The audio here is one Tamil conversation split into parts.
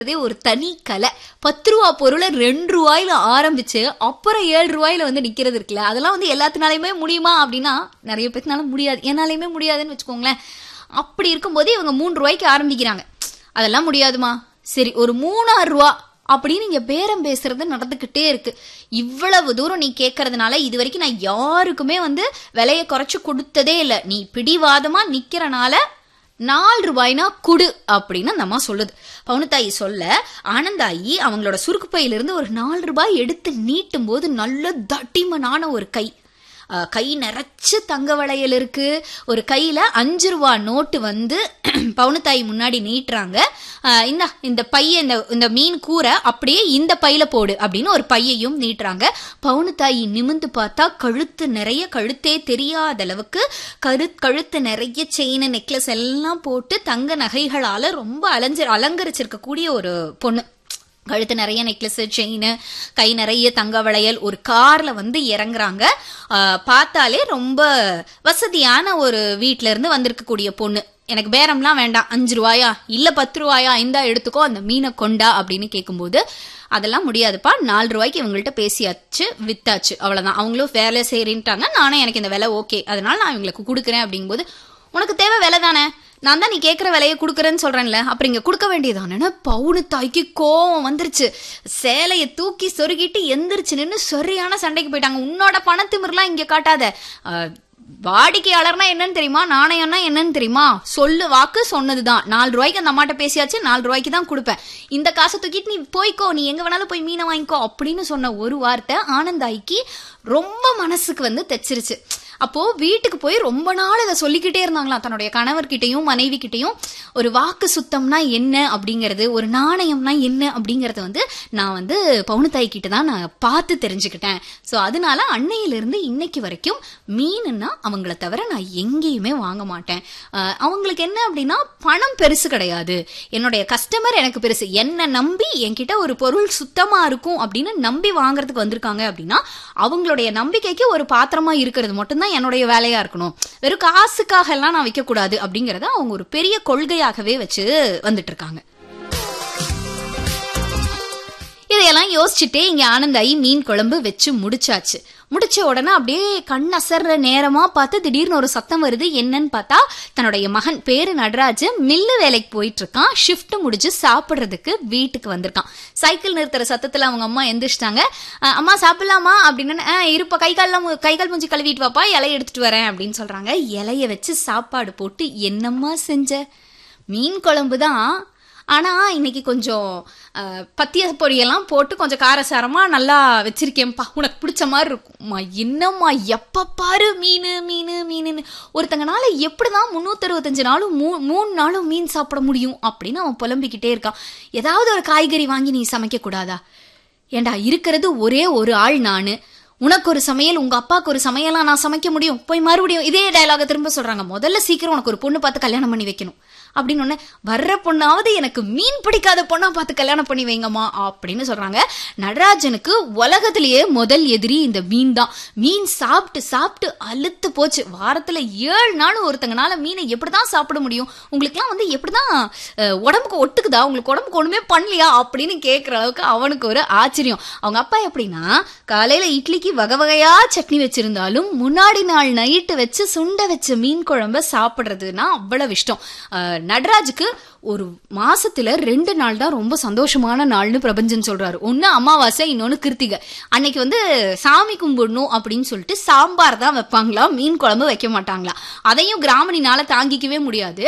அதே ஒரு தனி கலை பத்து ரூபா பொருளை ரெண்டு ரூபாயில ஆரம்பிச்சு அப்புறம் ஏழு ரூபாயில வந்து நிக்கிறது இருக்குல்ல அதெல்லாம் வந்து எல்லாத்தினாலையுமே முடியுமா அப்படின்னா நிறைய பேர்த்தினால முடியாது என்னாலையுமே முடியாதுன்னு வச்சுக்கோங்களேன் அப்படி இருக்கும்போது இவங்க மூணு ரூபாய்க்கு ஆரம்பிக்கிறாங்க அதெல்லாம் முடியாதுமா சரி ஒரு மூணாயிரம் ரூபா அப்படின்னு இங்க பேரம் பேசுறது நடந்துகிட்டே இருக்கு இவ்வளவு தூரம் நீ கேட்கறதுனால இது வரைக்கும் நான் யாருக்குமே வந்து விலையை குறைச்சு கொடுத்ததே இல்லை நீ பிடிவாதமா நிக்கிறனால நாலு ரூபாய்னா குடு அப்படின்னு அந்த அம்மா சொல்லுது பவுனத்தாயி சொல்ல ஆனந்தாயி அவங்களோட சுருக்கு பையில இருந்து ஒரு நாலு ரூபாய் எடுத்து நீட்டும் போது நல்ல தட்டிமனான ஒரு கை அஹ், கை நிறைச்சு தங்க வளையல் இருக்கு ஒரு கையில அஞ்சு ரூபா நோட்டு வந்து பவுனத்தாயி முன்னாடி நீட்டுறாங்க அஹ், இந்தா இந்த பைய இந்த இந்த மீன் கூரை அப்படியே இந்த பையில போடு அப்படின்னு ஒரு பையையும் நீட்டுறாங்க பவுனத்தாயி நிமிந்து பார்த்தா கழுத்து நிறைய கழுத்தே தெரியாத அளவுக்கு கரு கழுத்து நிறைய செயின் நெக்லஸ் எல்லாம் போட்டு தங்க நகைகளால ரொம்ப அலஞ்சு அலங்கரிச்சிருக்கக்கூடிய ஒரு பொண்ணு கழுத்து நிறைய நெக்லஸ் செயின் கை நிறைய தங்க வளையல் ஒரு கார்ல வந்து இறங்குறாங்க ஆஹ் பார்த்தாலே ரொம்ப வசதியான ஒரு வீட்ல இருந்து வந்திருக்கக்கூடிய பொண்ணு எனக்கு பேரம்லாம் வேண்டாம் அஞ்சு ரூபாயா இல்ல பத்து ரூபாயா இந்தா எடுத்துக்கோ அந்த மீனை கொண்டா அப்படின்னு கேட்கும்போது அதெல்லாம் முடியாதுப்பா நாலு ரூபாய்க்கு இவங்கள்ட்ட பேசியாச்சு வித்தாச்சு அவ்வளவுதான் அவங்களும் வேலை செய்யறேன்ட்டாங்க நானும் எனக்கு இந்த விலை ஓகே அதனால நான் இவங்களுக்கு கொடுக்குறேன் அப்படிங்கும்போது உனக்கு தேவை விலை தானே நான் தான் நீ கேட்குற விலையை கொடுக்குறேன்னு சொல்றேன்ல அப்புறம் இங்க கொடுக்க வேண்டியதானே பவுனு தாய்க்கு கோவம் வந்துருச்சு சேலையை தூக்கி சொருகிட்டு எந்திரிச்சு நின்று சரியான சண்டைக்கு போயிட்டாங்க உன்னோட பணத்திமிர்லாம் இங்க காட்டாத அஹ், வாடிக்கையாளர்னா என்னன்னு தெரியுமா நாணயம்னா என்னன்னு தெரியுமா சொல்லு வாக்கு சொன்னதுதான் நாலு ரூபாய்க்கு அந்த அம்மாட்ட பேசியாச்சு நாலு ரூபாய்க்கு தான் கொடுப்பேன் இந்த காசை தூக்கிட்டு நீ போய்க்கோ நீ எங்க வேணாலும் போய் மீனை வாங்கிக்கோ அப்படின்னு சொன்ன ஒரு வார்த்தை ஆனந்தாய்க்கு ரொம்ப மனசுக்கு வந்து தைச்சிருச்சு அப்போ வீட்டுக்கு போய் ரொம்ப நாள் இதை சொல்லிக்கிட்டே இருந்தாங்களாம் தன்னுடைய கணவர்கிட்டயும் மனைவி கிட்டயும் ஒரு வாக்கு சுத்தம்னா என்ன அப்படிங்கறது ஒரு நாணயம்னா என்ன அப்படிங்கறத வந்து நான் வந்து பவுனத்தாய் கிட்ட தான் நான் பார்த்து தெரிஞ்சுக்கிட்டேன் சோ அதனால அன்னையிலிருந்து இன்னைக்கு வரைக்கும் மீனுன்னா அவங்கள தவிர நான் எங்கேயுமே வாங்க மாட்டேன் அஹ் அவங்களுக்கு என்ன அப்படின்னா பணம் பெருசு கிடையாது என்னுடைய கஸ்டமர் எனக்கு பெருசு என்ன நம்பி என்கிட்ட ஒரு பொருள் சுத்தமா இருக்கும் அப்படின்னு நம்பி வாங்குறதுக்கு வந்திருக்காங்க அப்படின்னா அவங்களுடைய நம்பிக்கைக்கு ஒரு பாத்திரமா இருக்கிறது மட்டும்தான் என்னுடைய வேலையா இருக்கணும் வெறும் காசுக்காக எல்லாம் நான் வைக்க கூடாது அப்படிங்கறத அவங்க ஒரு பெரிய கொள்கையாகவே வச்சு வந்துட்டு இருக்காங்க இதையெல்லாம் யோசிச்சுட்டே இங்க ஆனந்தாயி மீன் குழம்பு வச்சு முடிச்சாச்சு முடிச்ச உடனே அப்படியே கண் அசர்ற நேரமா பார்த்து திடீர்னு ஒரு சத்தம் வருது என்னன்னு பார்த்தா தன்னுடைய மகன் பேரு நடராஜ் மில்லு வேலைக்கு போயிட்டு இருக்கான் ஷிஃப்ட் முடிச்சு சாப்பிடுறதுக்கு வீட்டுக்கு வந்திருக்கான் சைக்கிள் நிறுத்துற சத்தத்துல அவங்க அம்மா எந்திரிச்சிட்டாங்க "அஹ், அம்மா சாப்பிடலாமா அப்படின்னு "அஹ், இருப்பா கை கால்லாம் மு- கை கால் மூஞ்சி கழுவிட்டு வாப்பா இலைய எடுத்துட்டு வரேன் அப்படின்னு சொல்றாங்க இலைய வச்சு சாப்பாடு போட்டு என்னம்மா செஞ்ச மீன் குழம்பு தான் ஆனா இன்னைக்கு கொஞ்சம் அஹ், பத்திய பொடியெல்லாம் போட்டு கொஞ்சம் காரசாரமா நல்லா வச்சிருக்கேன்ப்பா உனக்கு பிடிச்ச மாதிரி இருக்கும்மா என்னம்மா எப்ப பாரு மீன் மீன் மீனுன்னு ஒருத்தங்கனால எப்படிதான் முன்னூத்தி அறுபத்தஞ்சு நாளும் மூ மூணு நாளும் மீன் சாப்பிட முடியும் அப்படின்னு அவன் புலம்பிக்கிட்டே இருக்கான் ஏதாவது ஒரு காய்கறி வாங்கி நீ சமைக்க கூடாதா ஏண்டா இருக்கிறது ஒரே ஒரு ஆள் நானு உனக்கு ஒரு சமையல் உங்க அப்பாவுக்கு ஒரு சமையலா நான் சமைக்க முடியும் போய் மறுபடியும் இதே டயலாக திரும்ப சொல்றாங்க முதல்ல சீக்கிரம் உனக்கு ஒரு பொண்ணு பார்த்து கல்யாணம் பண்ணி வைக்கணும் அப்படின்னு உடனே வர்ற பொண்ணாவது எனக்கு மீன் பிடிக்காத பொண்ணா பார்த்து கல்யாணம் பண்ணி வைங்கம்மா அப்படின்னு சொல்றாங்க நடராஜனுக்கு உலகத்திலேயே முதல் எதிரி இந்த மீன் தான் மீன் சாப்பிட்டு சாப்பிட்டு அழுத்து போச்சு வாரத்துல ஏழு நாள் ஒருத்தங்கனால மீனை எப்படிதான் சாப்பிட முடியும் உங்களுக்குலாம் வந்து எப்படிதான் அஹ், உடம்புக்கு ஒட்டுக்குதா உங்களுக்கு உடம்புக்கு ஒண்ணுமே பண்ணலையா அப்படின்னு கேட்குற அளவுக்கு அவனுக்கு ஒரு ஆச்சரியம் அவங்க அப்பா எப்படின்னா காலையில இட்லிக்கு வகை வகையா சட்னி வச்சிருந்தாலும் முன்னாடி நாள் நைட்டு வச்சு சுண்ட வச்ச மீன் குழம்ப சாப்பிடுறதுன்னா அவ்வளவு இஷ்டம் அஹ், நடராஜுக்கு ஒரு மாசத்துல ரெண்டு நாள் தான் ரொம்ப சந்தோஷமான நாள்னு பிரபஞ்சன் சொல்றாரு ஒன்னு அமாவாசை இன்னொன்னு கிருத்திகை அன்னைக்கு வந்து சாமி கும்பிடணும் அப்படின்னு சொல்லிட்டு சாம்பார் தான் வைப்பாங்களா மீன் குழம்பு வைக்க மாட்டாங்களா அதையும் கிராமணினால தாங்கிக்கவே முடியாது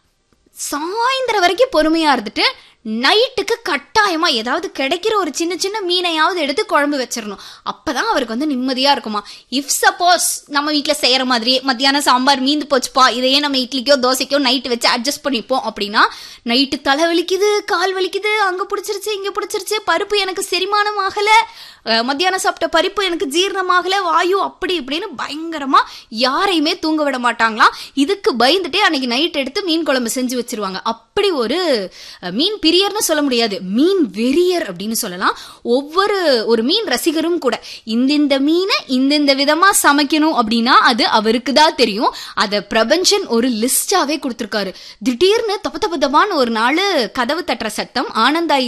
சாயந்தரம் வரைக்கும் பொறுமையா இருந்துட்டு நைட்டுக்கு கட்டாயமா ஏதாவது கிடைக்கிற ஒரு சின்ன சின்ன மீனையாவது எடுத்து குழம்பு வச்சிடணும் அப்பதான் அவருக்கு வந்து நிம்மதியா இருக்குமா இஃப் சப்போஸ் நம்ம வீட்ல செய்யற மாதிரியே மத்தியானம் சாம்பார் மீந்து போச்சுப்பா இதையே நம்ம இட்லிக்கோ தோசைக்கோ நைட்டு வச்சு அட்ஜஸ்ட் பண்ணிப்போம் அப்படின்னா நைட்டு தலை வலிக்குது கால் வலிக்குது அங்க பிடிச்சிருச்சு இங்க பிடிச்சிருச்சு பருப்பு எனக்கு செரிமானம் ஆகல அஹ், மத்தியானம் சாப்பிட்ட பருப்பு எனக்கு ஜீரணமாகல வாயு அப்படி இப்படின்னு பயங்கரமா யாரையுமே தூங்க விட மாட்டாங்களாம் இதுக்கு பயந்துட்டே அன்னைக்கு நைட் எடுத்து மீன் குழம்பு செஞ்சு வச்சிருவாங்க அப்படி அப்படி ஒரு அஹ், மீன் பிரியர்னு சொல்ல முடியாது மீன் வெறியர் அப்படின்னு சொல்லலாம் ஒவ்வொரு ஒரு மீன் ரசிகரும் கூட இந்திந்த மீனை இந்தந்த விதமா சமைக்கணும் அப்படின்னா அது அவருக்கு தான் தெரியும் அத பிரபஞ்சன் ஒரு லிஸ்டாவே கொடுத்திருக்காரு திடீர்னு தப்பு தப்பு தப்பான்னு ஒரு நாள் கதவு தட்டுற சத்தம் ஆனந்தாயி